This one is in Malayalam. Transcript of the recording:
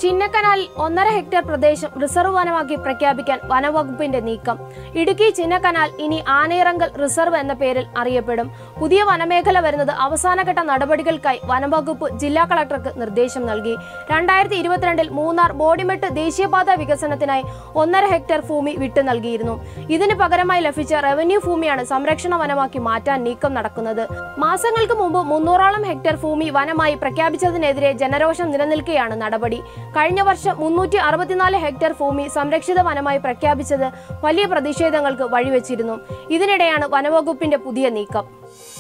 ചിന്നക്കനാലിൽ ഒന്നര ഹെക്ടർ പ്രദേശം റിസർവ് വനമാക്കി പ്രഖ്യാപിക്കാൻ വനവകുപ്പിന്റെ നീക്കം ഇടുക്കി ചിന്നക്കനാൽ ഇനി ആനയിറങ്കൽ റിസർവ് എന്ന പേരിൽ അറിയപ്പെടും പുതിയ വനമേഖല വരുന്നത് അവസാനഘട്ട നടപടികൾക്കായി വനവകുപ്പ് ജില്ലാ കളക്ടർക്ക് നിർദ്ദേശം നൽകി രണ്ടായിരത്തി ഇരുപത്തിരണ്ടിൽ മൂന്നാർ ബോഡിമെട്ട് ദേശീയപാത വികസനത്തിനായി ഒന്നര ഹെക്ടർ ഭൂമി വിട്ടു നൽകിയിരുന്നു ഇതിന് പകരമായി ലഭിച്ച റവന്യൂ ഭൂമിയാണ് സംരക്ഷണ വനമാക്കി മാറ്റാൻ നീക്കം നടക്കുന്നത് മാസങ്ങൾക്ക് മുമ്പ് മുന്നൂറോളം ഹെക്ടർ ഭൂമി വനമായി പ്രഖ്യാപിച്ചതിനെതിരെ ജനരോഷം നിലനിൽക്കെയാണ് നടപടി കഴിഞ്ഞ വർഷം മുന്നൂറ്റി അറുപത്തിനാല് ഹെക്ടർ ഭൂമി സംരക്ഷിത വനമായി പ്രഖ്യാപിച്ചത് വലിയ പ്രതിഷേധങ്ങൾക്ക് വഴിവെച്ചിരുന്നു ഇതിനിടെയാണ് വനവകുപ്പിന്റെ പുതിയ നീക്കം